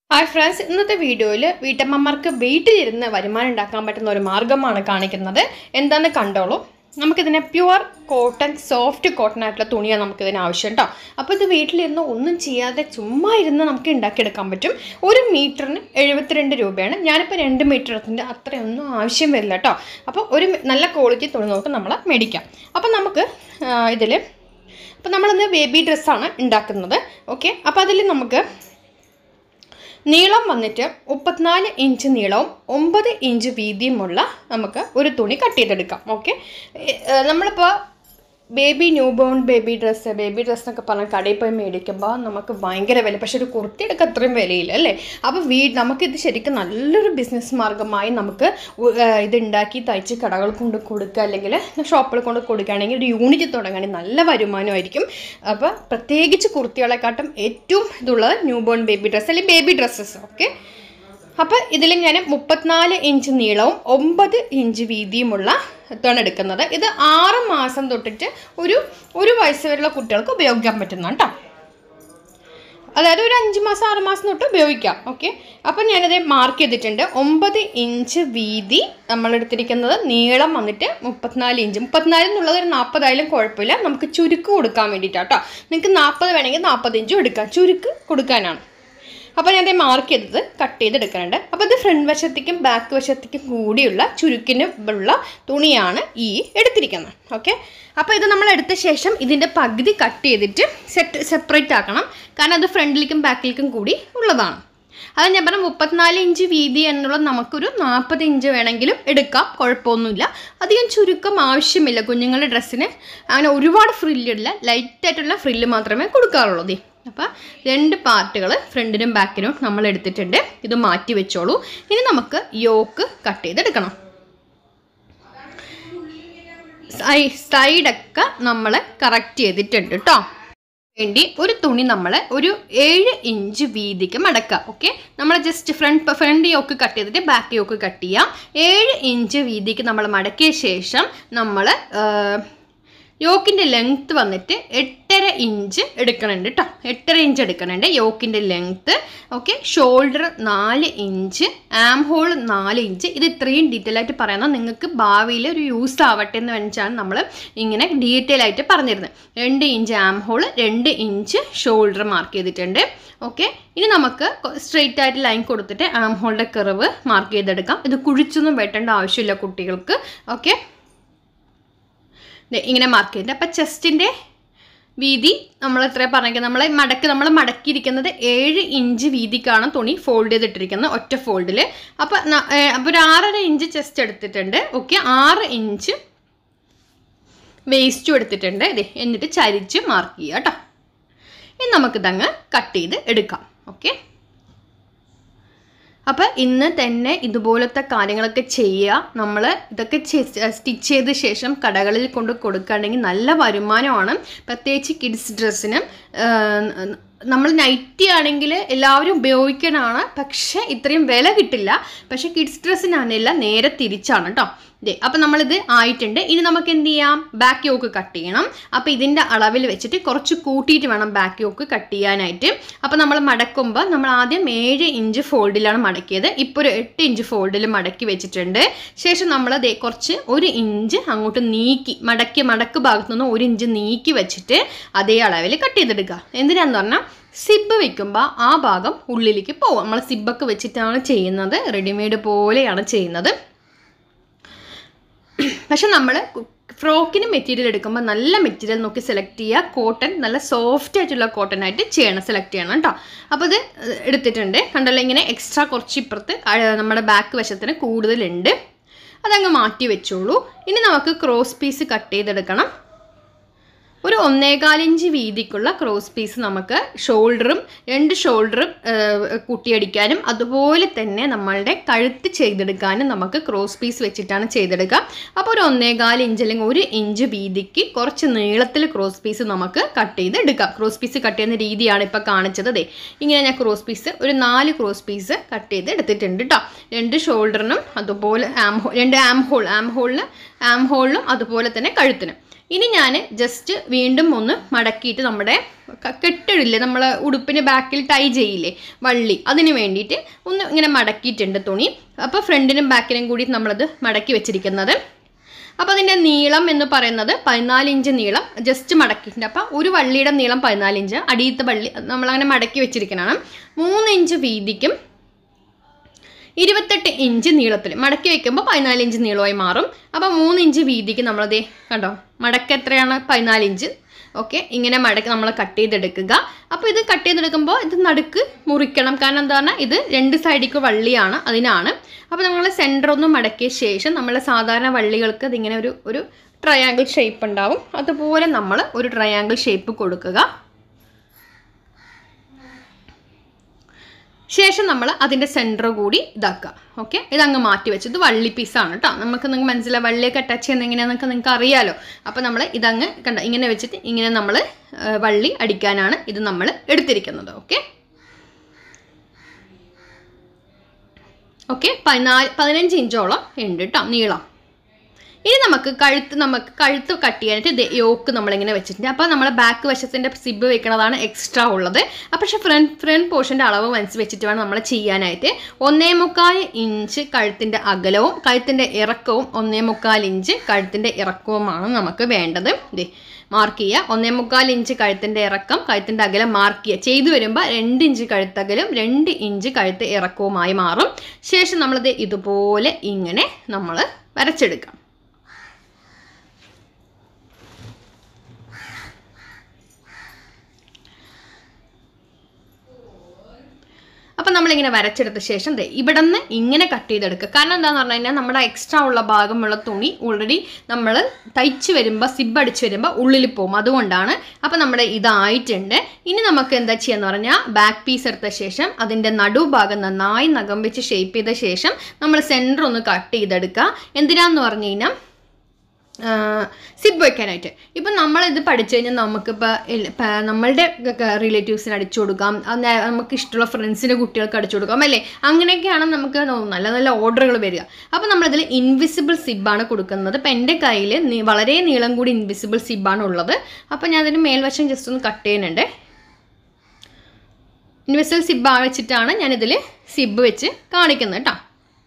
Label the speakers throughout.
Speaker 1: Hi friends ഇന്നത്തെ വീഡിയോയിൽ വീട്ടമ്മമാർക്ക് വീട്ടിലിരുന്ന് വരുമാനം ഉണ്ടാക്കാൻ പറ്റുന്ന ഒരു മാർഗ്ഗമാണ് കാണിക്കുന്നത് എന്താണെന്ന് കണ്ടോളൂ നമുക്കിതിനെ പ്യുവർ കോട്ടൺ സോഫ്റ്റ് കോട്ടൺ ആയിട്ടുള്ള തുണിയാണ് നമുക്കിതിന് ആവശ്യം കേട്ടോ അപ്പോൾ ഇത് വീട്ടിലിരുന്ന് ഒന്നും ചെയ്യാതെ ചുമ്മാ ഇരുന്ന് നമുക്ക് ഉണ്ടാക്കിയെടുക്കാൻ പറ്റും ഒരു മീറ്ററിന് എഴുപത്തിരണ്ട് രൂപയാണ് ഞാനിപ്പോൾ രണ്ട് മീറ്റർ എടുത്തിൻ്റെ അത്രയൊന്നും ആവശ്യം വരില്ല കേട്ടോ അപ്പോൾ ഒരു നല്ല ക്വാളിറ്റി തുണി നോക്കി നമ്മൾ മേടിക്കാം അപ്പോൾ നമുക്ക് ഇതിൽ അപ്പോൾ നമ്മളിന്ന് ബേബി ഡ്രസ്സാണ് ഉണ്ടാക്കുന്നത് ഓക്കെ അപ്പോൾ അതിൽ നമുക്ക് നീളം വന്നിട്ട് മുപ്പത്തിനാല് ഇഞ്ച് നീളവും ഒമ്പത് ഇഞ്ച് വീതിയുമുള്ള നമുക്ക് ഒരു തുണി കട്ട് ചെയ്തെടുക്കാം ഓക്കെ നമ്മളിപ്പോൾ baby new born baby dress baby dress എന്നൊക്കെ പറഞ്ഞാൽ കടയിൽ പോയി മേടിക്കുമ്പോൾ നമുക്ക് ഭയങ്കര വില പക്ഷേ ഒരു കുർത്തിയെടുക്ക് അത്രയും വിലയില്ല അല്ലേ അപ്പോൾ വീ നമുക്കിത് ശരിക്കും നല്ലൊരു ബിസിനസ് മാർഗ്ഗമായി നമുക്ക് ഉ- ഏഹ് ഇത് ഉണ്ടാക്കി തയ്ച്ച് കടകൾ കൊണ്ട് കൊടുക്കുക അല്ലെങ്കിൽ ഷോപ്പിൽ കൊണ്ട് കൊടുക്കുകയാണെങ്കിൽ ഒരു യൂണിറ്റ് തുടങ്ങുകയാണെങ്കിൽ നല്ല വരുമാനമായിരിക്കും അപ്പോൾ പ്രത്യേകിച്ച് കുർത്തികളെക്കാട്ടും ഏറ്റവും ഇതുള്ളത് ന്യൂ ബോൺ ബേബി ഡ്രസ്സ് അല്ലെങ്കിൽ ബേബി ഡ്രസ്സസ് ഓക്കെ അപ്പോൾ ഇതിൽ ഞാൻ മുപ്പത്തിനാല് ഇഞ്ച് നീളവും ഒമ്പത് ഇഞ്ച് വീതിയുമുള്ള ഇതാണ് എടുക്കുന്നത് ഇത് ആറ് മാസം തൊട്ടിട്ട് ഒരു ഒരു വയസ്സ് വരെയുള്ള കുട്ടികൾക്ക് ഉപയോഗിക്കാൻ പറ്റുന്നതാണ് കേട്ടോ അതായത് ഒരു അഞ്ച് മാസം ആറ് മാസം തൊട്ട് ഉപയോഗിക്കാം ഓക്കെ അപ്പം ഞാനത് മാർക്ക് ചെയ്തിട്ടുണ്ട് ഒമ്പത് ഇഞ്ച് വീതി നമ്മൾ എടുത്തിരിക്കുന്നത് നീളം വന്നിട്ട് മുപ്പത്തിനാല് ഇഞ്ച് മുപ്പത്തിനാല് എന്നുള്ളത് ഒരു നാൽപ്പതായാലും കുഴപ്പമില്ല നമുക്ക് ചുരുക്ക് കൊടുക്കാൻ വേണ്ടിയിട്ടാണ് കേട്ടോ നിങ്ങൾക്ക് നാൽപ്പത് വേണമെങ്കിൽ നാൽപ്പത് ഇഞ്ചും എടുക്കാം ചുരുക്ക് കൊടുക്കാനാണ് അപ്പോൾ ഞാൻ അതേ മാർക്ക് ചെയ്തത് കട്ട് ചെയ്തെടുക്കാനുണ്ട് അപ്പോൾ ഇത് ഫ്രണ്ട് വശത്തേക്കും ബാക്ക് വശത്തേക്കും കൂടിയുള്ള ചുരുക്കിന് ഉള്ള തുണിയാണ് ഈ എടുത്തിരിക്കുന്നത് ഓക്കെ അപ്പോൾ ഇത് നമ്മൾ എടുത്ത ശേഷം ഇതിൻ്റെ പകുതി കട്ട് ചെയ്തിട്ട് സെറ്റ് സെപ്പറേറ്റ് ആക്കണം കാരണം അത് ഫ്രണ്ടിലേക്കും ബാക്കിലേക്കും കൂടി ഉള്ളതാണ് അത് ഞാൻ പറഞ്ഞ മുപ്പത്തിനാല് ഇഞ്ച് വീതി എന്നുള്ളത് നമുക്കൊരു നാൽപ്പത് ഇഞ്ച് വേണമെങ്കിലും എടുക്കാം കുഴപ്പമൊന്നുമില്ല അധികം ചുരുക്കം ആവശ്യമില്ല കുഞ്ഞുങ്ങളുടെ ഡ്രസ്സിന് അങ്ങനെ ഒരുപാട് ഫ്രില്ലില്ല ലൈറ്റായിട്ടുള്ള ഫ്രില്ല് മാത്രമേ കൊടുക്കാറുള്ളൂ ദേ അപ്പോൾ രണ്ട് പാർട്ടുകൾ ഫ്രണ്ടിനും ബാക്കിനും നമ്മൾ എടുത്തിട്ടുണ്ട് ഇത് മാറ്റി വെച്ചോളൂ ഇനി നമുക്ക് യോക്ക് കട്ട് ചെയ്തെടുക്കണം സൈ- സൈഡൊക്കെ നമ്മൾ കറക്റ്റ് ചെയ്തിട്ടുണ്ട് കേട്ടോ വേണ്ടി ഒരു തുണി നമ്മൾ ഒരു ഏഴ് ഇഞ്ച് വീതിക്ക് മടക്കുക ഓക്കെ നമ്മൾ just front front yoke cut ചെയ്തിട്ട് ബാക്ക് യോക്ക് കട്ട് ചെയ്യാം ഏഴ് ഇഞ്ച് വീതിക്ക് നമ്മൾ മടക്കിയ ശേഷം നമ്മൾ യോക്കിൻ്റെ ലെങ്ത്ത് വന്നിട്ട് എട്ടര ഇഞ്ച് എടുക്കണുണ്ട് കേട്ടോ എട്ടര ഇഞ്ച് എടുക്കണുണ്ട് യോക്കിൻ്റെ ലെങ്ത്ത് ഓക്കെ ഷോൾഡർ നാല് ഇഞ്ച് ആം ഹോൾ നാല് ഇഞ്ച് ഇത് ഇത്രയും ഡീറ്റെയിൽ ആയിട്ട് പറയുന്നത് നിങ്ങൾക്ക് ഭാവിയിൽ ഒരു യൂസ് ആവട്ടെ എന്ന് വെച്ചാണ് നമ്മൾ ഇങ്ങനെ ഡീറ്റെയിൽ ആയിട്ട് പറഞ്ഞിരുന്നത് രണ്ട് ഇഞ്ച് ആം ഹോൾ രണ്ട് ഇഞ്ച് ഷോൾഡർ മാർക്ക് ചെയ്തിട്ടുണ്ട് ഓക്കെ ഇനി നമുക്ക് സ്ട്രെയിറ്റ് ആയിട്ട് ലൈൻ കൊടുത്തിട്ട് ആം ഹോളിൻ്റെ കർവ് മാർക്ക് ചെയ്തെടുക്കാം ഇത് കുഴിച്ചൊന്നും വെട്ടേണ്ട ആവശ്യമില്ല കുട്ടികൾക്ക് ഓക്കെ ദേ ഇങ്ങനെ മാർക്ക് ചെയ്തിട്ട് അപ്പം ചെസ്റ്റിൻ്റെ വീതി നമ്മൾ എത്ര പറഞ്ഞത് നമ്മൾ മടക്ക് നമ്മൾ മടക്കിയിരിക്കുന്നത് ഏഴ് ഇഞ്ച് വീതിക്കാണ് തുണി ഫോൾഡ് ചെയ്തിട്ടിരിക്കുന്നത് ഒറ്റ ഫോൾഡിൽ അപ്പോൾ അപ്പോൾ ഒരു ആറര ഇഞ്ച് ചെസ്റ്റ് എടുത്തിട്ടുണ്ട് ഓക്കെ ആറ് ഇഞ്ച് വേസ്റ്റും എടുത്തിട്ടുണ്ട് ഇതേ എന്നിട്ട് ചരിച്ച് മാർക്ക് ചെയ്യുക കേട്ടോ ഇനി നമുക്കിതങ്ങ് കട്ട് ചെയ്ത് എടുക്കാം ഓക്കെ അപ്പോൾ ഇന്ന് തന്നെ ഇതുപോലത്തെ കാര്യങ്ങളൊക്കെ ചെയ്യുക നമ്മൾ ഇതൊക്കെ സ്റ്റിച്ച് ചെയ്ത ശേഷം കടകളിൽ കൊണ്ട് കൊടുക്കുകയാണെങ്കിൽ നല്ല വരുമാനമാണ് പ്രത്യേകിച്ച് കിഡ്സ് ഡ്രസ്സിന് നമ്മൾ നൈറ്റി ആണെങ്കിൽ എല്ലാവരും ഉപയോഗിക്കണതാണ് പക്ഷേ ഇത്രയും വില കിട്ടില്ല പക്ഷേ കിഡ്സ് ഡ്രസ്സിനാണില്ല നേരെ തിരിച്ചാണ് കേട്ടോ ഇതേ അപ്പം നമ്മളിത് ആയിട്ടുണ്ട് ഇനി നമുക്ക് എന്ത് ചെയ്യാം ബാക്ക് യോക്ക് കട്ട് ചെയ്യണം അപ്പോൾ ഇതിൻ്റെ അളവിൽ വെച്ചിട്ട് കുറച്ച് കൂട്ടിയിട്ട് വേണം ബാക്ക് യോക്ക് കട്ട് ചെയ്യാനായിട്ട് അപ്പോൾ നമ്മൾ മടക്കുമ്പോൾ നമ്മൾ ആദ്യം ഏഴ് ഇഞ്ച് ഫോൾഡിലാണ് മടക്കിയത് ഇപ്പോൾ ഒരു എട്ട് ഇഞ്ച് ഫോൾഡിൽ മടക്കി വെച്ചിട്ടുണ്ട് ശേഷം നമ്മൾ ദേ കുറച്ച് ഒരു ഇഞ്ച് അങ്ങോട്ട് നീക്കി മടക്കി മടക്ക് ഭാഗത്തു നിന്ന് ഒരു ഇഞ്ച് നീക്കി വെച്ചിട്ട് അതേ അളവിൽ കട്ട് ചെയ്തെടുക്കുക എന്തിനാന്ന് പറഞ്ഞാൽ സിബ് വെക്കുമ്പോൾ ആ ഭാഗം ഉള്ളിലേക്ക് പോകും നമ്മൾ സിബൊക്കെ വെച്ചിട്ടാണ് ചെയ്യുന്നത് റെഡിമെയ്ഡ് പോലെയാണ് ചെയ്യുന്നത് പക്ഷെ നമ്മൾ ഫ്രോക്കിന് മെറ്റീരിയൽ എടുക്കുമ്പോൾ നല്ല മെറ്റീരിയൽ നോക്കി സെലക്ട് ചെയ്യുക കോട്ടൺ നല്ല സോഫ്റ്റ് ആയിട്ടുള്ള കോട്ടൺ ആയിട്ട് ചെയ്യണം സെലക്ട് ചെയ്യണം കേട്ടോ അപ്പോൾ ഇത് എടുത്തിട്ടുണ്ട് കണ്ടല്ലോ ഇങ്ങനെ എക്സ്ട്രാ കുറച്ച് ഇപ്പുറത്ത് അഹ് നമ്മുടെ ബാക്ക് വശത്തിന് കൂടുതലുണ്ട് അതങ്ങ് മാറ്റി വെച്ചോളൂ ഇനി നമുക്ക് ക്രോസ് പീസ് കട്ട് ചെയ്തെടുക്കണം ഒരു ഒന്നേകാലിഞ്ച് വീതിക്കുള്ള ക്രോസ് പീസ് നമുക്ക് ഷോൾഡറും രണ്ട് ഷോൾഡറും കൂട്ടിയടിക്കാനും അതുപോലെ തന്നെ നമ്മളുടെ കഴുത്ത് ചെയ്തെടുക്കാനും നമുക്ക് ക്രോസ് പീസ് വെച്ചിട്ടാണ് ചെയ്തെടുക്കുക അപ്പോൾ ഒരു ഒന്നേകാൽ ഇഞ്ച് അല്ലെങ്കിൽ ഒരു ഇഞ്ച് വീതിക്ക് കുറച്ച് നീളത്തിൽ ക്രോസ് പീസ് നമുക്ക് കട്ട് ചെയ്ത് എടുക്കാം ക്രോസ് പീസ് കട്ട് ചെയ്യുന്ന രീതിയാണ് ഇപ്പോൾ കാണിച്ചത് ദേ ഇങ്ങനെ ഞാൻ ക്രോസ് പീസ് ഒരു നാല് ക്രോസ് പീസ് കട്ട് ചെയ്ത് എടുത്തിട്ടുണ്ട് കേട്ടോ രണ്ട് ഷോൾഡറിനും അതുപോലെ ആം ഹോൾ രണ്ട് ആം ഹോൾ ആം ഹോളിന് ആം ഹോളിനും അതുപോലെ തന്നെ കഴുത്തിനും ഇനി ഞാൻ ജസ്റ്റ് വീണ്ടും ഒന്ന് മടക്കിയിട്ട് നമ്മുടെ ക- കെട്ടിടില്ലേ നമ്മൾ ഉടുപ്പിന് ബാക്കിൽ ടൈ ചെയ്യില്ലേ വള്ളി അതിന് വേണ്ടിയിട്ട് ഒന്ന് ഇങ്ങനെ മടക്കിയിട്ടുണ്ട് തുണി അപ്പോൾ ഫ്രണ്ടിനും ബാക്കിനും കൂടി നമ്മളത് മടക്കി വെച്ചിരിക്കുന്നത് അപ്പോൾ അതിൻ്റെ നീളം എന്ന് പറയുന്നത് പതിനാല് ഇഞ്ച് നീളം ജസ്റ്റ് മടക്കിയിട്ടുണ്ട് അപ്പോൾ ഒരു വള്ളിയുടെ നീളം പതിനാല് ഇഞ്ച് അടിയത്തെ വള്ളി നമ്മളങ്ങനെ മടക്കി വെച്ചിരിക്കുന്നതാണ് മൂന്ന് ഇഞ്ച് വീതിക്കും ഇരുപത്തെട്ട് ഇഞ്ച് നീളത്തിൽ മടക്കി വെക്കുമ്പോൾ പതിനാല് ഇഞ്ച് നീളമായി മാറും അപ്പോൾ മൂന്ന് ഇഞ്ച് വീതിക്ക് നമ്മളതേ കണ്ടോ മടക്ക് എത്രയാണ് പതിനാല് ഇഞ്ച് ഓക്കെ ഇങ്ങനെ മടക്കി നമ്മൾ കട്ട് ചെയ്തെടുക്കുക അപ്പോൾ ഇത് കട്ട് ചെയ്തെടുക്കുമ്പോൾ ഇത് നടുക്ക് മുറിക്കണം കാരണം എന്താണ് ഇത് രണ്ട് സൈഡിലേക്ക് വള്ളിയാണ് അതിനാണ് അപ്പോൾ നമ്മൾ സെൻറ്റർ ഒന്ന് മടക്കിയ ശേഷം നമ്മൾ സാധാരണ വള്ളികൾക്ക് ഇതിങ്ങനെ ഒരു ഒരു ട്രയാങ്കിൾ ഷേപ്പ് ഉണ്ടാവും അതുപോലെ നമ്മൾ ഒരു ട്രയാങ്കിൾ ഷേപ്പ് കൊടുക്കുക ശേഷം നമ്മൾ അതിൻ്റെ സെൻറ്റർ കൂടി ഇതാക്കുക ഓക്കെ ഇതങ്ങ് മാറ്റി വെച്ച് ഇത് വള്ളി പീസാണ് കേട്ടോ നമുക്ക് നിങ്ങൾക്ക് മനസ്സിലായി വള്ളിയൊക്കെ ടച്ച് ചെയ്യുന്ന എങ്ങനെയാണെന്നൊക്കെ നിങ്ങൾക്ക് അറിയാലോ അപ്പോൾ നമ്മൾ ഇതങ്ങ് കണ്ട ഇങ്ങനെ വെച്ചിട്ട് ഇങ്ങനെ നമ്മൾ വള്ളി അടിക്കാനാണ് ഇത് നമ്മൾ എടുത്തിരിക്കുന്നത് ഓക്കെ ഓക്കെ പതിനാല് പതിനഞ്ച് ഇഞ്ചോളം ഉണ്ട് കേട്ടോ നീളം ഇനി നമുക്ക് കഴുത്ത് നമുക്ക് കഴുത്ത് കട്ട് ചെയ്യാനായിട്ട് ദേ യോക്ക് നമ്മളിങ്ങനെ വെച്ചിട്ടുണ്ട് അപ്പോൾ നമ്മൾ ബാക്ക് വശത്തിൻ്റെ സിബ് വെക്കണതാണ് എക്സ്ട്രാ ഉള്ളത് അപ്പോൾ പക്ഷേ ഫ്രണ്ട് ഫ്രണ്ട് പോർഷൻ്റെ അളവ് മനസ്സിൽ വെച്ചിട്ട് വേണം നമ്മൾ ചെയ്യാനായിട്ട് ഒന്നേ മുക്കാൽ ഇഞ്ച് കഴുത്തിൻ്റെ അകലവും കഴുത്തിൻ്റെ ഇറക്കവും ഒന്നേ മുക്കാൽ ഇഞ്ച് കഴുത്തിൻ്റെ ഇറക്കവുമാണ് നമുക്ക് വേണ്ടത് ദേ മാർക്ക് ചെയ്യുക ഒന്നേ മുക്കാൽ ഇഞ്ച് കഴുത്തിൻ്റെ ഇറക്കം കഴുത്തിൻ്റെ അകലം മാർക്ക് ചെയ്യുക ചെയ്തു വരുമ്പോൾ രണ്ട് ഇഞ്ച് കഴുത്തകലും രണ്ട് ഇഞ്ച് കഴുത്ത് ഇറക്കവുമായി മാറും ശേഷം നമ്മളത് ഇതുപോലെ ഇങ്ങനെ നമ്മൾ വരച്ചെടുക്കാം അപ്പം നമ്മളിങ്ങനെ വരച്ചെടുത്ത ശേഷം ദേ ഇവിടെ നിന്ന് ഇങ്ങനെ കട്ട് ചെയ്തെടുക്കുക കാരണം എന്താണെന്ന് പറഞ്ഞു കഴിഞ്ഞാൽ നമ്മുടെ എക്സ്ട്രാ ഉള്ള ഭാഗമുള്ള തുണി ഓൾറെഡി നമ്മൾ തയ്ച്ച് വരുമ്പോൾ സിബ് അടിച്ച് വരുമ്പോൾ ഉള്ളിൽ പോകും അതുകൊണ്ടാണ് അപ്പം നമ്മുടെ ഇതായിട്ടുണ്ട് ഇനി നമുക്ക് എന്താ ചെയ്യാന്ന് പറഞ്ഞാൽ ബാക്ക് പീസ് എടുത്ത ശേഷം അതിൻ്റെ നടുഭാഗം നന്നായി നഖം വെച്ച് ഷേപ്പ് ചെയ്ത ശേഷം നമ്മൾ സെൻറ്റർ ഒന്ന് കട്ട് ചെയ്തെടുക്കുക എന്തിനാന്ന് പറഞ്ഞു കഴിഞ്ഞാൽ സിബ് വെക്കാനായിട്ട് ഇപ്പം നമ്മളിത് പഠിച്ചു കഴിഞ്ഞാൽ നമുക്കിപ്പോൾ നമ്മളുടെ റിലേറ്റീവ്സിന് അടിച്ചു കൊടുക്കാം അത് നേ- നമുക്ക് ഇഷ്ടമുള്ള ഫ്രണ്ട്സിൻ്റെ കുട്ടികൾക്ക് അടിച്ചു കൊടുക്കാം അല്ലേ അങ്ങനെയൊക്കെയാണ് നമുക്ക് നോ- നല്ല നല്ല ഓർഡറുകൾ വരിക അപ്പോൾ നമ്മളിതിൽ ഇൻവിസിബിൾ സിബാണ് കൊടുക്കുന്നത് ഇപ്പം എൻ്റെ കയ്യിൽ വളരെ നീളം കൂടി ഇൻവിസിബിൾ സിബാണ് ഉള്ളത് അപ്പോൾ ഞാൻ അതിൻ്റെ മേൽവശം ജസ്റ്റ് ഒന്ന് കട്ട് ചെയ്യുന്നുണ്ട് ഇൻവിസിബിൾ സിബ് വെച്ചിട്ടാണ് ഞാനിതിൽ സിബ് വെച്ച് കാണിക്കുന്നത് കേട്ടോ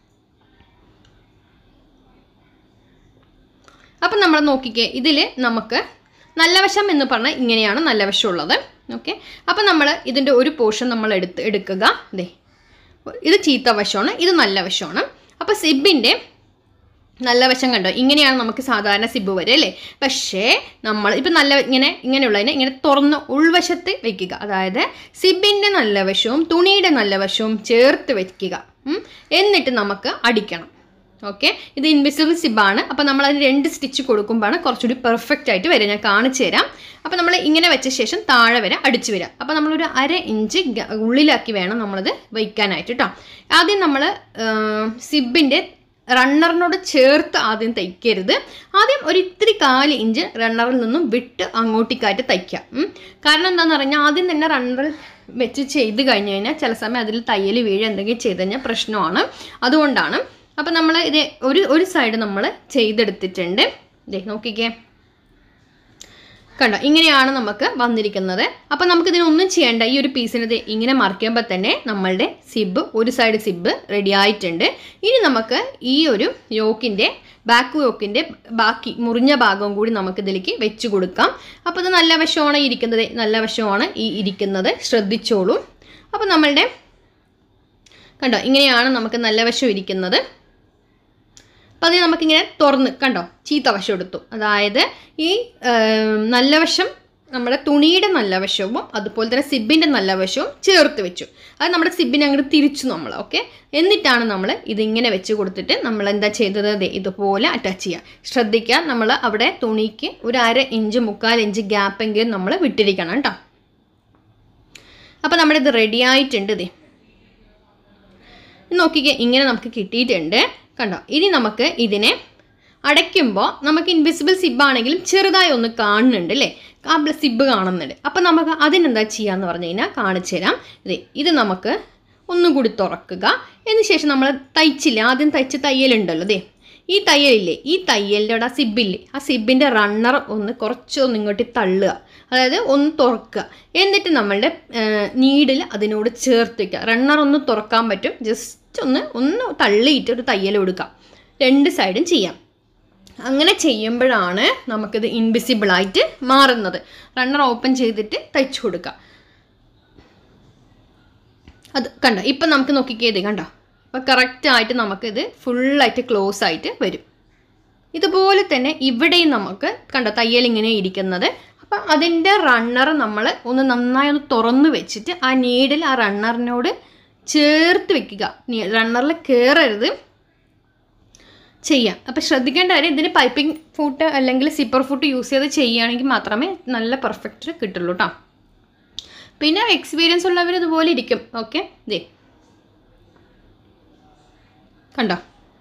Speaker 1: അപ്പം നമ്മൾ നോക്കിക്കേ ഇതിൽ നമുക്ക് നല്ല വശം എന്ന് പറഞ്ഞാൽ ഇങ്ങനെയാണ് നല്ല വശം ഉള്ളത് ഓക്കെ അപ്പം നമ്മൾ ഇതിൻ്റെ ഒരു പോർഷൻ നമ്മൾ എടുത്ത് എടുക്കുക ദേ ഇത് ചീത്ത വശമാണ് ഇത് നല്ല വശമാണ് അപ്പോൾ സിബിൻ്റെ നല്ല വശം കണ്ടോ ഇങ്ങനെയാണ് നമുക്ക് സാധാരണ സിബ് വരെ അല്ലേ പക്ഷേ നമ്മൾ ഇപ്പം നല്ല ഇങ്ങനെ ഇങ്ങനെയുള്ളതിനെ ഇങ്ങനെ തുറന്ന് ഉൾവശത്ത് വെക്കുക അതായത് സിബിൻ്റെ നല്ല വശവും തുണിയുടെ നല്ല വശവും ചേർത്ത് വെക്കുക ഉം. എന്നിട്ട് നമുക്ക് അടിക്കണം ഓക്കെ ഇത് ഇൻവിസിബിൾ സിബാണ് അപ്പോൾ നമ്മൾ അതിന് രണ്ട് സ്റ്റിച്ച് കൊടുക്കുമ്പോഴാണ് കുറച്ചുകൂടി പെർഫെക്റ്റ് ആയിട്ട് വരിക ഞാൻ കാണിച്ചു തരാം അപ്പോൾ നമ്മൾ ഇങ്ങനെ വെച്ച ശേഷം താഴെ വരെ അടിച്ചു വരാം അപ്പോൾ നമ്മളൊരു അര ഇഞ്ച് ഗ- ഉള്ളിലാക്കി വേണം നമ്മളത് വയ്ക്കാനായിട്ട് കേട്ടോ ആദ്യം നമ്മൾ സിബിൻ്റെ റണ്ണറിനോട് ചേർത്ത് ആദ്യം തയ്ക്കരുത് ആദ്യം ഒരു ഇത്തിരി കാല് ഇഞ്ച് റണ്ണറിൽ നിന്നും വിട്ട് അങ്ങോട്ടേക്കായിട്ട് തയ്ക്കാം ഉം. കാരണം എന്താണെന്ന് പറഞ്ഞാൽ ആദ്യം തന്നെ റണ്ണറിൽ വെച്ച് ചെയ്ത് കഴിഞ്ഞ് കഴിഞ്ഞാൽ ചില സമയം അതിൽ തയ്യൽ വീഴ എന്തെങ്കിലും ചെയ്ത് കഴിഞ്ഞാൽ പ്രശ്നമാണ് അതുകൊണ്ടാണ് അപ്പം നമ്മൾ ഇത് ഒരു ഒരു സൈഡ് നമ്മൾ ചെയ്തെടുത്തിട്ടുണ്ട് ദേ നോക്കിക്കേ കണ്ടോ ഇങ്ങനെയാണ് നമുക്ക് വന്നിരിക്കുന്നത് അപ്പം നമുക്ക് ഇതിനൊന്നും ചെയ്യേണ്ട ഈ ഒരു പീസിന് ഇത് ഇങ്ങനെ മറിക്കുമ്പോൾ തന്നെ നമ്മളുടെ സിബ് ഒരു സൈഡ് സിബ് റെഡി ആയിട്ടുണ്ട് ഇനി നമുക്ക് ഈ ഒരു യോക്കിൻ്റെ ബാക്ക് യോക്കിൻ്റെ ബാക്കി മുറിഞ്ഞ ഭാഗവും കൂടി നമുക്ക് ഇതിലേക്ക് വെച്ച് കൊടുക്കാം അപ്പോൾ ഇത് നല്ല വശമാണ് ഈ ഇരിക്കുന്നത് നല്ല വശമാണ് ഈ ഇരിക്കുന്നത് ശ്രദ്ധിച്ചോളൂ അപ്പോൾ നമ്മളുടെ കണ്ടോ ഇങ്ങനെയാണ് നമുക്ക് നല്ല വശം ഇരിക്കുന്നത് അപ്പം അത് നമുക്കിങ്ങനെ തുറന്ന് കണ്ടോ ചീത്ത വശം എടുത്തു അതായത് ഈ ഏം, നല്ല വശം നമ്മുടെ തുണിയുടെ നല്ല വശവും അതുപോലെ തന്നെ സിബിൻ്റെ നല്ല വശവും ചേർത്ത് വെച്ചു അത് നമ്മുടെ സിബിനെ അങ്ങോട്ട് തിരിച്ചു നമ്മൾ ഓക്കെ എന്നിട്ടാണ് നമ്മൾ ഇതിങ്ങനെ വെച്ച് കൊടുത്തിട്ട് നമ്മൾ എന്താ ചെയ്തത് ദേ ഇതുപോലെ അറ്റാച്ച് ചെയ്യുക ശ്രദ്ധിക്കുക നമ്മൾ അവിടെ തുണിക്ക് ഒരു അര ഇഞ്ച് മുക്കാൽ ഇഞ്ച് ഗ്യാപ്പെങ്കിലും നമ്മൾ വിട്ടിരിക്കണം കേട്ടോ അപ്പോൾ നമ്മുടെ ഇത് റെഡി ആയിട്ടുണ്ട് ദേ നോക്കിക്കേ ഇങ്ങനെ നമുക്ക് കിട്ടിയിട്ടുണ്ട് കണ്ടോ ഇനി നമുക്ക് ഇതിനെ അടയ്ക്കുമ്പോൾ നമുക്ക് ഇൻവിസിബിൾ സിബ് ആണെങ്കിലും ചെറുതായി ഒന്ന് കാണുന്നുണ്ട് അല്ലേ ആ സിബ് കാണുന്നുണ്ട് അപ്പം നമുക്ക് അതിനെന്താ ചെയ്യാന്ന് പറഞ്ഞു കഴിഞ്ഞാൽ കാണിച്ചു തരാം ഇതേ ഇത് നമുക്ക് ഒന്നും കൂടി തുറക്കുക അതിന് ശേഷം നമ്മൾ തയ്ച്ചില്ല ആദ്യം തയ്ച്ച തയ്യലുണ്ടല്ലോ ദേ ഈ തയ്യലില്ലേ ഈ തയ്യലിൻ്റെ അവിടെ ആ സിബില്ലേ ആ സിബിൻ്റെ റണ്ണർ ഒന്ന് കുറച്ചൊന്ന് ഇങ്ങോട്ട് തള്ളുക അതായത് ഒന്ന് തുറക്കുക എന്നിട്ട് നമ്മളുടെ നീഡിൽ അതിനോട് ചേർത്ത് വയ്ക്കുക റണ്ണർ ഒന്ന് തുറക്കാൻ പറ്റും ജസ്റ്റ് ഒന്ന് ഒന്ന് തള്ളിയിട്ട് ഒരു തയ്യൽ കൊടുക്കാം രണ്ട് സൈഡും ചെയ്യാം അങ്ങനെ ചെയ്യുമ്പോഴാണ് നമുക്കിത് ഇൻവിസിബിളായിട്ട് മാറുന്നത് റണ്ണർ ഓപ്പൺ ചെയ്തിട്ട് തയ്ച്ചു കൊടുക്കുക അത് കണ്ടോ ഇപ്പം നമുക്ക് നോക്കിക്കേത് കണ്ടോ അപ്പോൾ കറക്റ്റായിട്ട് നമുക്കിത് ഫുള്ളായിട്ട് ക്ലോസ് ആയിട്ട് വരും ഇതുപോലെ തന്നെ ഇവിടെയും നമുക്ക് കണ്ടോ തയ്യൽ ഇങ്ങനെ ഇരിക്കുന്നത് അപ്പം അതിൻ്റെ റണ്ണർ നമ്മൾ ഒന്ന് നന്നായി ഒന്ന് തുറന്ന് വെച്ചിട്ട് ആ നീഡിൽ ആ റണ്ണറിനോട് ചേർത്ത് വെക്കുക റണ്ണറിൽ കയറരുത് ചെയ്യാം അപ്പം ശ്രദ്ധിക്കേണ്ട കാര്യം ഇതിന് പൈപ്പിംഗ് ഫൂട്ട് അല്ലെങ്കിൽ സിപ്പർ ഫൂട്ട് യൂസ് ചെയ്ത് ചെയ്യുകയാണെങ്കിൽ മാത്രമേ നല്ല പെർഫെക്റ്റ് കിട്ടുള്ളൂ കേട്ടോ പിന്നെ എക്സ്പീരിയൻസ് ഉള്ളവർ ഇതുപോലെ ഇരിക്കും ഓക്കെ ഇതേ കണ്ടോ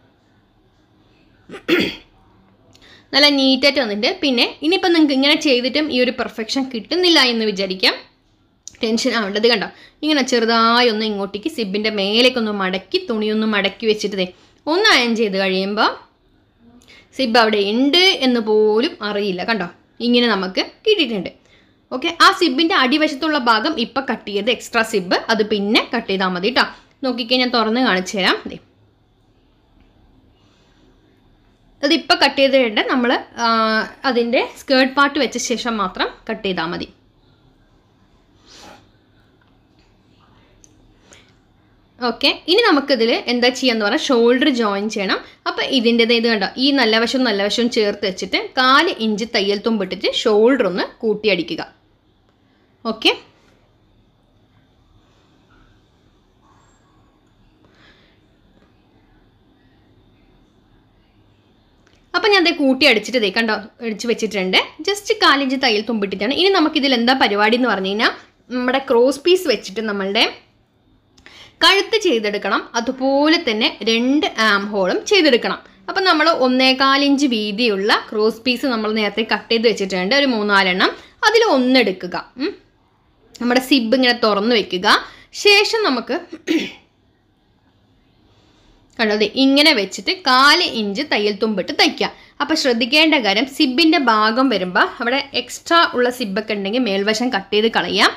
Speaker 1: നല്ല നീറ്റായിട്ട് വന്നിട്ട് പിന്നെ ഇനിയിപ്പോൾ നിങ്ങൾക്ക് ഇങ്ങനെ ചെയ്തിട്ടും ഈ ഒരു പെർഫെക്ഷൻ കിട്ടുന്നില്ല എന്ന് വിചാരിക്കാം ടെൻഷൻ ആവേണ്ടത് കണ്ടോ ഇങ്ങനെ ചെറുതായി ഒന്ന് ഇങ്ങോട്ടേക്ക് സിബിൻ്റെ മേലേക്കൊന്ന് മടക്കി തുണിയൊന്ന് മടക്കി വെച്ചിട്ട് ദേ ഒന്ന് അയൺ ചെയ്ത് കഴിയുമ്പോൾ സിബ് അവിടെ ഉണ്ട് എന്ന് പോലും അറിയില്ല കണ്ടോ ഇങ്ങനെ നമുക്ക് കിട്ടിയിട്ടുണ്ട് ഓക്കെ ആ സിബിൻ്റെ അടിവശത്തുള്ള ഭാഗം ഇപ്പം കട്ട് ചെയ്ത് എക്സ്ട്രാ സിബ് അത് പിന്നെ കട്ട് ചെയ്താൽ മതി കേട്ടോ നോക്കിക്കേ ഞാൻ തുറന്ന് കാണിച്ചു തരാം ദേ അതിപ്പോൾ കട്ട് ചെയ്തിട്ട് നമ്മൾ അതിൻ്റെ സ്കേർട്ട് പാർട്ട് വെച്ച ശേഷം മാത്രം കട്ട് ചെയ്താൽ മതി ഓക്കെ ഇനി നമുക്കിതിൽ എന്താ ചെയ്യാന്ന് പറഞ്ഞാൽ ഷോൾഡർ ജോയിൻ ചെയ്യണം അപ്പോൾ ഇതിൻ്റെത് ഇത് കണ്ടോ ഈ നല്ല വശവും നല്ല വശവും ചേർത്ത് വെച്ചിട്ട് കാല് ഇഞ്ച് തയ്യൽ തുമ്പിട്ടിട്ട് ഷോൾഡർ ഒന്ന് കൂട്ടിയടിക്കുക ഓക്കെ അപ്പം ഞാൻ അതേ കൂട്ടി അടിച്ചിട്ട് ദേ കണ്ടോ അടിച്ച് വെച്ചിട്ടുണ്ട് ജസ്റ്റ് കാലിഞ്ച് തയ്യൽ തുമ്പിട്ടിട്ടാണ് ഇനി നമുക്കിതിൽ എന്താ പരിപാടി എന്ന് പറഞ്ഞു കഴിഞ്ഞാൽ നമ്മുടെ ക്രോസ് പീസ് വെച്ചിട്ട് നമ്മളുടെ കഴുത്ത് ചെയ്തെടുക്കണം അതുപോലെ തന്നെ രണ്ട് ആം ഹോളും ചെയ്തെടുക്കണം അപ്പം നമ്മൾ ഒന്നേകാലിഞ്ച് വീതിയുള്ള ക്രോസ് പീസ് നമ്മൾ നേരത്തെ കട്ട് ചെയ്ത് വെച്ചിട്ടുണ്ട് ഒരു മൂന്നാലെണ്ണം അതിൽ ഒന്നെടുക്കുക ഉം. നമ്മുടെ സിബ് ഇങ്ങനെ തുറന്ന് വെക്കുക ശേഷം നമുക്ക് കണ്ടത് ഇങ്ങനെ വെച്ചിട്ട് കാല് ഇഞ്ച് തയ്യൽ തുമ്പിട്ട് തയ്ക്കുക അപ്പോൾ ശ്രദ്ധിക്കേണ്ട കാര്യം സിബിൻ്റെ ഭാഗം വരുമ്പോൾ അവിടെ എക്സ്ട്രാ ഉള്ള സിബൊക്കെ ഉണ്ടെങ്കിൽ മേൽവശം കട്ട് ചെയ്ത് കളയാം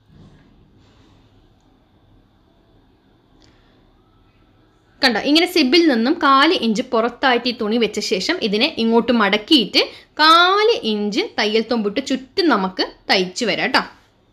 Speaker 1: കണ്ടോ ഇങ്ങനെ സിബിൽ നിന്നും കാല് ഇഞ്ച് പുറത്തായിട്ട് ഈ തുണി വെച്ച ശേഷം ഇതിനെ ഇങ്ങോട്ട് മടക്കിയിട്ട് കാല് ഇഞ്ച് തയ്യൽ തുമ്പിട്ട് ചുറ്റും നമുക്ക് തയ്ച്ചു വരാം കേട്ടോ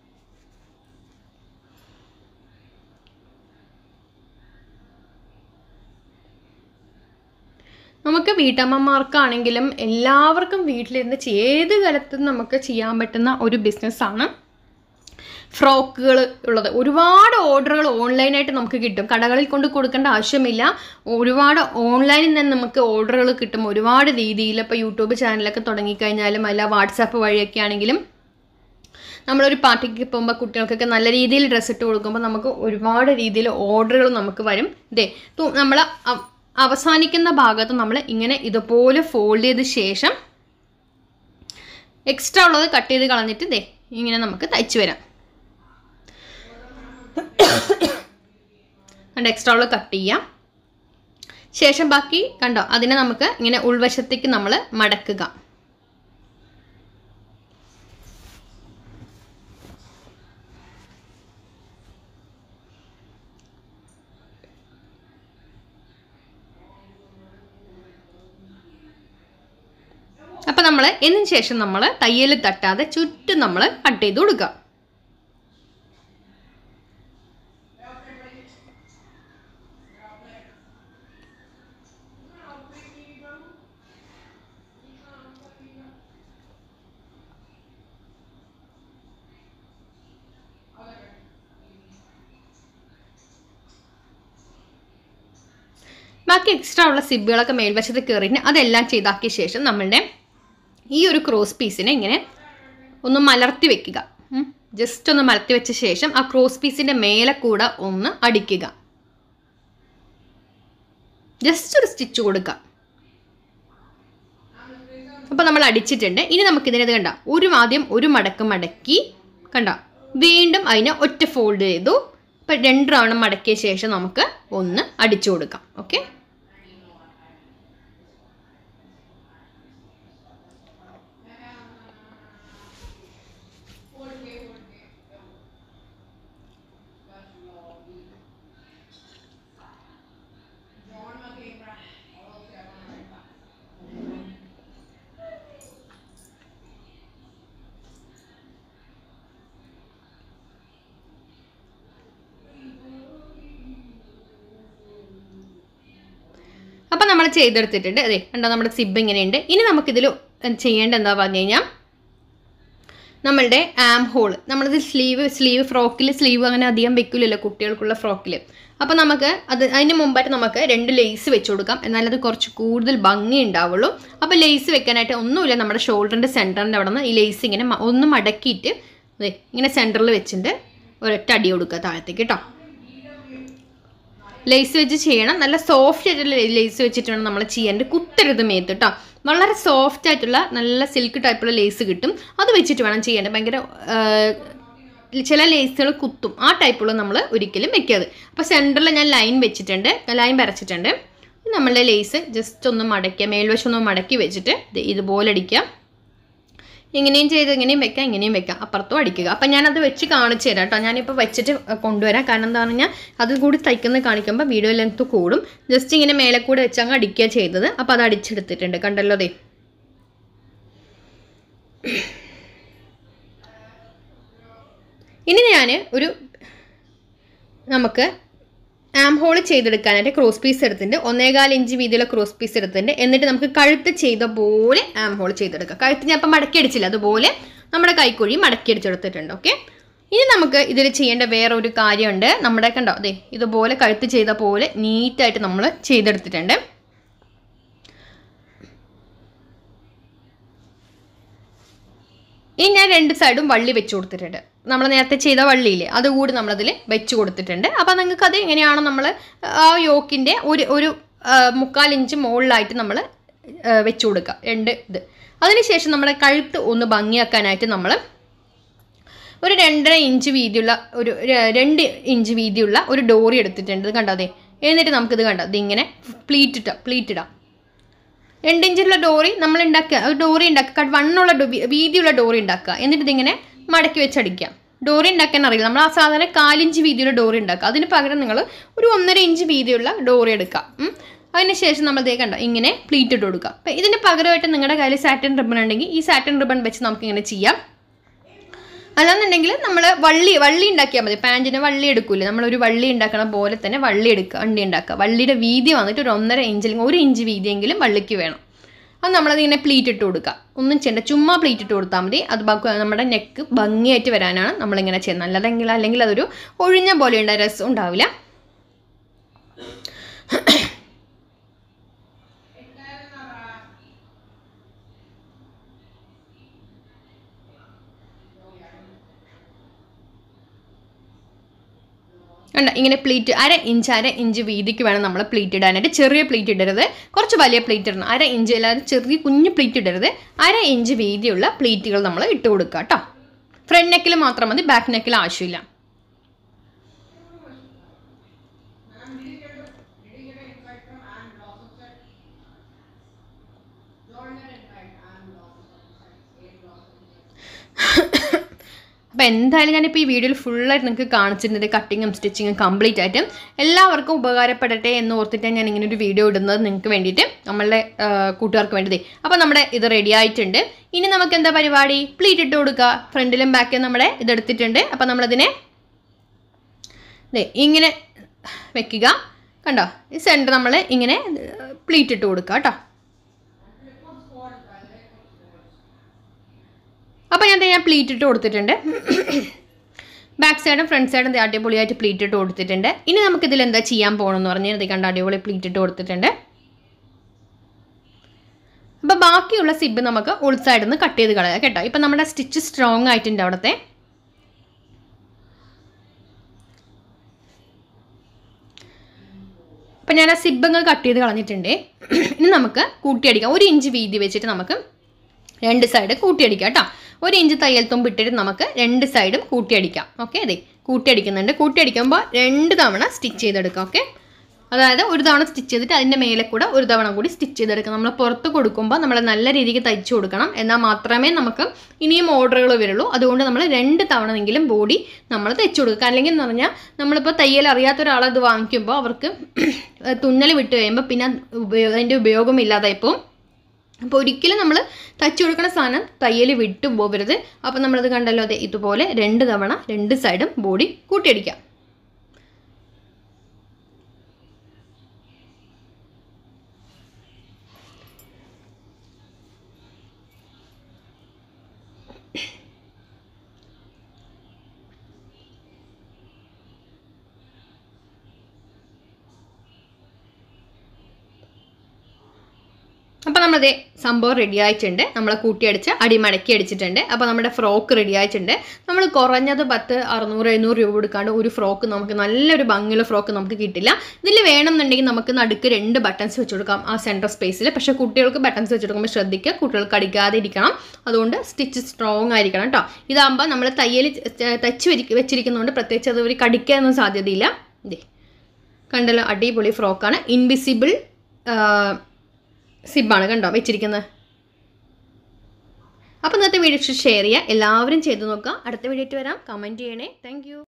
Speaker 1: നമുക്ക് വീട്ടമ്മമാർക്കാണെങ്കിലും എല്ലാവർക്കും വീട്ടിലിരുന്ന് ചെ- ഏത് കാലത്തും നമുക്ക് ചെയ്യാൻ പറ്റുന്ന ഒരു ബിസിനസ്സാണ് ഫ്രോക്കുകൾ ഉള്ളത് ഒരുപാട് ഓർഡറുകൾ ഓൺലൈനായിട്ട് നമുക്ക് കിട്ടും കടകളിൽ കൊണ്ട് കൊടുക്കേണ്ട ആവശ്യമില്ല ഒരുപാട് ഓൺലൈനിൽ നിന്ന് നമുക്ക് ഓർഡറുകൾ കിട്ടും ഒരുപാട് രീതിയിൽ ഇപ്പോൾ യൂട്യൂബ് ചാനലൊക്കെ തുടങ്ങിക്കഴിഞ്ഞാലും അല്ല വാട്സാപ്പ് വഴിയൊക്കെ ആണെങ്കിലും നമ്മളൊരു പാർട്ടിക്ക് പോകുമ്പോൾ കുട്ടികൾക്കൊക്കെ നല്ല രീതിയിൽ ഡ്രസ്സ് ഇട്ട് കൊടുക്കുമ്പോൾ നമുക്ക് ഒരുപാട് രീതിയിൽ ഓർഡറുകൾ നമുക്ക് വരും ഇതേ നമ്മൾ അവസാനിക്കുന്ന ഭാഗത്ത് നമ്മൾ ഇങ്ങനെ ഇതുപോലെ ഫോൾഡ് ചെയ്ത ശേഷം എക്സ്ട്രാ ഉള്ളത് കട്ട് ചെയ്ത് കളഞ്ഞിട്ട് ദേ ഇങ്ങനെ നമുക്ക് തയ്ച്ചു വരാം കണ്ടോ എക്സ്ട്രാ ഉള്ളത് കട്ട് ചെയ്യാം ശേഷം ബാക്കി കണ്ടോ അതിനെ നമുക്ക് ഇങ്ങനെ ഉൾവശത്തേക്ക് നമ്മൾ മടക്കുക അപ്പം നമ്മൾ ഇതിന് ശേഷം നമ്മൾ തയ്യൽ തട്ടാതെ ചുറ്റും നമ്മൾ കട്ട് ചെയ്ത് കൊടുക്കുക ബാക്കി എക്സ്ട്രാ ഉള്ള സിബുകളൊക്കെ മേൽവശത്ത് കയറിയിട്ട് അതെല്ലാം ചെയ്താക്കിയ ശേഷം നമ്മളുടെ ഈ ഒരു ക്രോസ് പീസിനെ ഇങ്ങനെ ഒന്ന് മലർത്തി വെക്കുക ജസ്റ്റ് ഒന്ന് മലർത്തി വെച്ച ശേഷം ആ ക്രോസ് പീസിൻ്റെ മേലെ കൂടെ ഒന്ന് അടിക്കുക ജസ്റ്റ് ഒരു സ്റ്റിച്ച് കൊടുക്കുക അപ്പോൾ നമ്മൾ അടിച്ചിട്ടുണ്ട് ഇനി നമുക്കിതിനത് കണ്ട ഒരു ആദ്യം ഒരു മടക്ക് മടക്കി കണ്ട വീണ്ടും അതിനെ ഒറ്റ ഫോൾഡ് ചെയ്തു അപ്പം രണ്ട് തവണ മടക്കിയ ശേഷം നമുക്ക് ഒന്ന് അടിച്ചു കൊടുക്കാം ഓക്കെ നമ്മൾ ചെയ്തെടുത്തിട്ടുണ്ട് അതെ കണ്ടോ നമ്മുടെ സിബ് ഇങ്ങനെയുണ്ട് ഇനി നമുക്കിതിൽ ചെയ്യേണ്ട എന്താ പറഞ്ഞു കഴിഞ്ഞാൽ നമ്മളുടെ ആം ഹോൾ നമ്മളിത് സ്ലീവ് സ്ലീവ് ഫ്രോക്കിൽ സ്ലീവ് അങ്ങനെ അധികം വെക്കില്ലല്ലോ കുട്ടികൾക്കുള്ള ഫ്രോക്കിൽ അപ്പോൾ നമുക്ക് അത് അതിന് മുമ്പായിട്ട് നമുക്ക് രണ്ട് ലേസ് വെച്ച് കൊടുക്കാം എന്നാലത് കുറച്ച് കൂടുതൽ ഭംഗി ഉണ്ടാവുള്ളൂ അപ്പോൾ ലേസ് വെക്കാനായിട്ട് ഒന്നുമില്ല നമ്മുടെ ഷോൾഡറിൻ്റെ സെൻറ്ററിൻ്റെ അവിടെ നിന്ന് ഈ ലേസ് ഇങ്ങനെ മ- ഒന്ന് മടക്കിയിട്ട് അതെ ഇങ്ങനെ സെൻറ്ററിൽ വെച്ചിട്ട് ഒരൊറ്റ അടി കൊടുക്കുക താഴത്തേക്ക് കേട്ടോ ലേസ് വെച്ച് ചെയ്യണം നല്ല സോഫ്റ്റ് ആയിട്ടുള്ള ലേസ് വെച്ചിട്ടാണ് നമ്മൾ ചെയ്യേണ്ടത് കുത്തരുത് മേത്ത് കേട്ടോ വളരെ സോഫ്റ്റ് ആയിട്ടുള്ള നല്ല സിൽക്ക് ടൈപ്പുള്ള ലേസ് കിട്ടും അത് വെച്ചിട്ട് വേണം ചെയ്യേണ്ടത് ഭയങ്കര ആ, ചില ലേസുകൾ കുത്തും ആ ടൈപ്പുള്ള നമ്മൾ ഒരിക്കലും വെക്കരുത് അപ്പോൾ സെൻറ്ററിൽ ഞാൻ ലൈൻ വെച്ചിട്ടുണ്ട് ലൈൻ വരച്ചിട്ടുണ്ട് നമ്മളുടെ ലേസ് ജസ്റ്റ് ഒന്ന് മടക്കുക മേൽവശം ഒന്ന് മടക്കി വെച്ചിട്ട് ദേ ഇതുപോലെ അടിക്കുക ഇങ്ങനെയും ചെയ്ത് ഇങ്ങനെയും വെക്കാം ഇങ്ങനെയും വെക്കാം അപ്പുറത്തും അടിക്കുക അപ്പം ഞാനത് വെച്ച് കാണിച്ചു തരാം കേട്ടോ ഞാനിപ്പോൾ വെച്ചിട്ട് കൊണ്ടുവരാം കാരണം എന്താ പറഞ്ഞാൽ അത് കൂടി തയ്ക്കുന്നത് കാണിക്കുമ്പോൾ വീഡിയോ ലെങ്ത് കൂടും ജസ്റ്റ് ഇങ്ങനെ മേലെ കൂടെ വെച്ച് അങ്ങ് അടിക്കുക ചെയ്തത് അപ്പോൾ അത് അടിച്ചെടുത്തിട്ടുണ്ട് കണ്ടല്ലോ ദേ ഇനി ഞാൻ ഒരു നമുക്ക് ആം ഹോൾ ചെയ്തെടുക്കാനായിട്ട് ക്രോസ് പീസ് എടുത്തിട്ടുണ്ട് ഒന്നേകാൽ ഇഞ്ച് വീതിയുള്ള ക്രോസ് പീസ് എടുത്തിട്ടുണ്ട് എന്നിട്ട് നമുക്ക് കഴുത്ത് ചെയ്ത പോലെ ആം ഹോൾ ചെയ്തെടുക്കാം കഴുത്ത് ഞാൻ ഇപ്പം മടക്കി അടിച്ചില്ല അതുപോലെ നമ്മുടെ കൈക്കുഴി മടക്കി അടിച്ചെടുത്തിട്ടുണ്ട് ഓക്കെ ഇനി നമുക്ക് ഇതിൽ ചെയ്യേണ്ട വേറെ ഒരു കാര്യമുണ്ട് നമ്മുടെ കണ്ടോ അതെ ഇതുപോലെ കഴുത്ത് ചെയ്ത പോലെ നീറ്റായിട്ട് നമ്മൾ ചെയ്തെടുത്തിട്ടുണ്ട് ഇനി ഞാൻ രണ്ട് സൈഡും വള്ളി വെച്ച് കൊടുത്തിട്ടുണ്ട് നമ്മൾ നേരത്തെ ചെയ്ത വള്ളിയില്ലേ അതുകൂടി നമ്മളതിൽ വെച്ച് കൊടുത്തിട്ടുണ്ട് അപ്പോൾ നിങ്ങൾക്ക് അത് എങ്ങനെയാണോ നമ്മൾ ആ യോക്കിൻ്റെ ഒരു ഒരു ആ, മുക്കാൽ ഇഞ്ച് മുകളിലായിട്ട് നമ്മൾ വെച്ച് കൊടുക്കുക രണ്ട് ഇത് അതിനുശേഷം നമ്മുടെ കഴുത്ത് ഒന്ന് ഭംഗിയാക്കാനായിട്ട് നമ്മൾ ഒരു രണ്ടര ഇഞ്ച് വീതിയുള്ള ഒരു ര- രണ്ട് ഇഞ്ച് വീതിയുള്ള ഒരു ഡോറി എടുത്തിട്ടുണ്ട് ഇത് കണ്ടോ അതെ എന്നിട്ട് നമുക്കിത് കണ്ടോ ഇതിങ്ങനെ പ്ലീറ്റ് ഇട്ടാം പ്ലീറ്റ് ഇടാം രണ്ട് ഇഞ്ചിലുള്ള ഡോറി നമ്മൾ ഉണ്ടാക്കുക ഒരു ഡോറി ഉണ്ടാക്കുക കട്ട് വണ്ണുള്ള ഡോ- വീ- വീതിയുള്ള ഡോറി ഉണ്ടാക്കുക എന്നിട്ട് ഇതിങ്ങനെ മടക്കി വെച്ചടിക്കാം ഡോറി ഉണ്ടാക്കാൻ അറിയില്ല നമ്മൾ ആ സാധാരണ കാലിഞ്ച് വീതിയുള്ള ഡോറി ഉണ്ടാക്കുക അതിന് പകരം നിങ്ങൾ ഒരു ഒന്നര ഇഞ്ച് വീതിയുള്ള ഡോറി എടുക്കുക ഉം. അതിന് ശേഷം നമ്മൾ ഇതേ കണ്ടോ ഇങ്ങനെ പ്ലീറ്റ് ഇട്ട് കൊടുക്കുക അപ്പം ഇതിന് പകരമായിട്ട് നിങ്ങളുടെ കയ്യിൽ സാറ്റൻ റിബൺ ഉണ്ടെങ്കിൽ ഈ സാറ്റൻ റിബൺ വെച്ച് നമുക്ക് ഇങ്ങനെ ചെയ്യാം അല്ലാന്നുണ്ടെങ്കിൽ നമ്മൾ വള്ളി വള്ളി ഉണ്ടാക്കിയാൽ മതി പാൻറ്റിന് വള്ളി എടുക്കൂലേ നമ്മളൊരു വള്ളി ഉണ്ടാക്കണ പോലെ തന്നെ വള്ളി എടുക്കുക വണ്ടി ഉണ്ടാക്കുക വള്ളിയുടെ വീതി വന്നിട്ട് ഒരു ഒന്നര ഇഞ്ച് അല്ലെങ്കിൽ ഒരു ഇഞ്ച് വീതിയെങ്കിലും വള്ളിക്ക് വേണം അത് നമ്മളതിങ്ങനെ പ്ലീറ്റ് ഇട്ട് കൊടുക്കുക ഒന്നും ചെയ്യണ്ട ചുമ്മാ പ്ലീറ്റ് ഇട്ട് കൊടുത്താൽ മതി അത് ഭംഗ- നമ്മുടെ നെക്ക് ഭംഗിയായിട്ട് വരാനാണ് നമ്മളിങ്ങനെ ചെയ്യുന്നത് അല്ലാതെങ്കിൽ അല്ലെങ്കിൽ അതൊരു ഒഴിഞ്ഞ പോലെ ഉണ്ടായ രസം ഉണ്ടാവില്ല കണ്ട ഇങ്ങനെ പ്ലീറ്റ് അര ഇഞ്ച് അര ഇഞ്ച് വീതിക്ക് വേണം നമ്മൾ പ്ലീറ്റ് ഇടാനായിട്ട് ചെറിയ പ്ലീറ്റ് ഇടരുത് കുറച്ച് വലിയ പ്ലീറ്റ് ഇടണം അര ഇഞ്ച് അല്ലാതെ ചെറിയ കുഞ്ഞു പ്ലീറ്റ് ഇടരുത് അര ഇഞ്ച് വീതിയുള്ള പ്ലീറ്റുകൾ നമ്മൾ ഇട്ട് കൊടുക്കുക കേട്ടോ ഫ്രണ്ട് നെക്കിൽ മാത്രം മതി ബാക്ക് നെക്കിൽ ആവശ്യമില്ല അപ്പോൾ എന്തായാലും ഞാനിപ്പോൾ ഈ വീഡിയോയിൽ ഫുള്ളായിട്ട് നിങ്ങൾക്ക് കാണിച്ചിട്ടുണ്ട് കട്ടിങ്ങും സ്റ്റിച്ചിങ്ങും കംപ്ലീറ്റ് ആയിട്ടും എല്ലാവർക്കും ഉപകാരപ്പെടട്ടെ എന്ന് ഓർത്തിട്ടാണ് ഞാൻ ഇങ്ങനെ ഒരു വീഡിയോ ഇടുന്നത് നിങ്ങൾക്ക് വേണ്ടിയിട്ട് നമ്മളുടെ ആ, കൂട്ടുകാർക്ക് വേണ്ടി അപ്പോൾ നമ്മുടെ ഇത് റെഡി ആയിട്ടുണ്ട് ഇനി നമുക്ക് എന്താ പരിപാടി പ്ലീറ്റ് ഇട്ട് കൊടുക്കുക ഫ്രണ്ടിലും ബാക്കിലും നമ്മുടെ ഇതെടുത്തിട്ടുണ്ട് അപ്പോൾ നമ്മളതിനെ ദേ ഇങ്ങനെ വെക്കുക കണ്ടോ ഈ സെൻറ്റർ നമ്മൾ ഇങ്ങനെ പ്ലീറ്റ് ഇട്ട് കൊടുക്കുക കേട്ടോ അപ്പോൾ ഞാൻ ദേ ഞാൻ പ്ലീറ്റ് ഇട്ട് കൊടുത്തിട്ടുണ്ട് ബാക്ക് സൈഡും ഫ്രണ്ട് സൈഡും ദേ അടിപൊളിയായിട്ട് പ്ലീറ്റ് ഇട്ട് കൊടുത്തിട്ടുണ്ട് ഇനി നമുക്കിതിൽ എന്താ ചെയ്യാൻ പോകണമെന്ന് പറഞ്ഞാൽ ഇത് കണ്ട അടിപൊളി പ്ലീറ്റ് ഇട്ട് കൊടുത്തിട്ടുണ്ട് അപ്പോൾ ബാക്കിയുള്ള സിബ് നമുക്ക് ഉൾ സൈഡിൽ നിന്ന് കട്ട് ചെയ്ത് കളയാം കേട്ടോ ഇപ്പം നമ്മുടെ സ്റ്റിച്ച് സ്ട്രോങ് ആയിട്ടുണ്ട് അവിടുത്തെ അപ്പം ഞാൻ ആ സിബങ്ങൾ കട്ട് ചെയ്ത് കളഞ്ഞിട്ടുണ്ട് ഇനി നമുക്ക് കൂട്ടിയടിക്കാം ഒരു ഇഞ്ച് വീതി വെച്ചിട്ട് നമുക്ക് രണ്ട് സൈഡ് കൂട്ടിയടിക്കാം കേട്ടോ ഒരു ഇഞ്ച് തയ്യൽ തുമ്പ് ഇട്ടിട്ട് നമുക്ക് രണ്ട് സൈഡും കൂട്ടിയടിക്കാം ഓക്കെ അതെ കൂട്ടിയടിക്കുന്നുണ്ട് കൂട്ടിയടിക്കുമ്പോൾ രണ്ട് തവണ സ്റ്റിച്ച് ചെയ്തെടുക്കാം ഓക്കെ അതായത് ഒരു തവണ സ്റ്റിച്ച് ചെയ്തിട്ട് അതിൻ്റെ മേലെ കൂടെ ഒരു തവണ കൂടി സ്റ്റിച്ച് ചെയ്തെടുക്കാം നമ്മൾ പുറത്ത് കൊടുക്കുമ്പോൾ നമ്മൾ നല്ല രീതിക്ക് തയ്ച്ചു കൊടുക്കണം എന്നാൽ മാത്രമേ നമുക്ക് ഇനിയും ഓർഡറുകൾ വരുള്ളൂ അതുകൊണ്ട് നമ്മൾ രണ്ട് തവണയെങ്കിലും ബോഡി നമ്മൾ തയ്ച്ചു കൊടുക്കുക അല്ലെങ്കിൽ എന്ന് പറഞ്ഞാൽ നമ്മളിപ്പോൾ തയ്യൽ അറിയാത്ത ഒരാളെ ഇത് വാങ്ങിക്കുമ്പോൾ അവർക്ക് തുന്നൽ വിട്ട് കഴിയുമ്പോൾ പിന്നെ ഉപയോഗ അതിൻ്റെ ഉപയോഗം ഇല്ലാതായിപ്പോൾ അപ്പോൾ ഒരിക്കലും നമ്മൾ തച്ചു കൊടുക്കുന്ന സാധനം തയ്യൽ വിട്ടു പോകരുത് അപ്പോൾ നമ്മളത് കണ്ടല്ലോ അതെ ഇതുപോലെ രണ്ട് തവണ രണ്ട് സൈഡും ബോഡി കൂട്ടിയടിക്കാം അപ്പോൾ നമ്മളതേ സംഭവം റെഡി ആയിട്ടുണ്ട് നമ്മൾ കൂട്ടിയടിച്ച് അടി മടക്കി അടിച്ചിട്ടുണ്ട് അപ്പോൾ നമ്മുടെ ഫ്രോക്ക് റെഡി ആയിട്ടുണ്ട് നമ്മൾ കുറഞ്ഞത് പത്ത് അറുന്നൂറ് എഴുന്നൂറ് രൂപ കൊടുക്കാണ്ട് ഒരു ഫ്രോക്ക് നമുക്ക് നല്ലൊരു ഭംഗിയുള്ള ഫ്രോക്ക് നമുക്ക് കിട്ടില്ല ഇതിൽ വേണമെന്നുണ്ടെങ്കിൽ നമുക്ക് നടുക്ക് രണ്ട് ബട്ടൺസ് വെച്ച് കൊടുക്കാം ആ സെൻറ്റർ സ്പേസിൽ പക്ഷേ കുട്ടികൾക്ക് ബട്ടൺസ് വെച്ച് കൊടുക്കുമ്പോൾ ശ്രദ്ധിക്കുക കുട്ടികൾക്ക് അടിക്കാതെ ഇരിക്കണം അതുകൊണ്ട് സ്റ്റിച്ച് സ്ട്രോങ് ആയിരിക്കണം കേട്ടോ ഇതാകുമ്പോൾ നമ്മൾ തയ്യൽ തച്ച് വരി- വെച്ചിരിക്കുന്നതുകൊണ്ട് പ്രത്യേകിച്ച് അത് ഒരു കടിക്കാനൊന്നും സാധ്യതയില്ല ഇതേ കണ്ടല്ലോ അടിപൊളി ഫ്രോക്കാണ് ഇൻവിസിബിൾ സിബാണ് കണ്ടോ വെച്ചിരിക്കുന്നത് അപ്പോൾ ഇന്നത്തെ വീഡിയോ ഷെയർ ചെയ്യുക എല്ലാവരും ചെയ്ത് നോക്കുക അടുത്ത വീഡിയോ വരാം കമൻറ്റ് ചെയ്യണേ താങ്ക്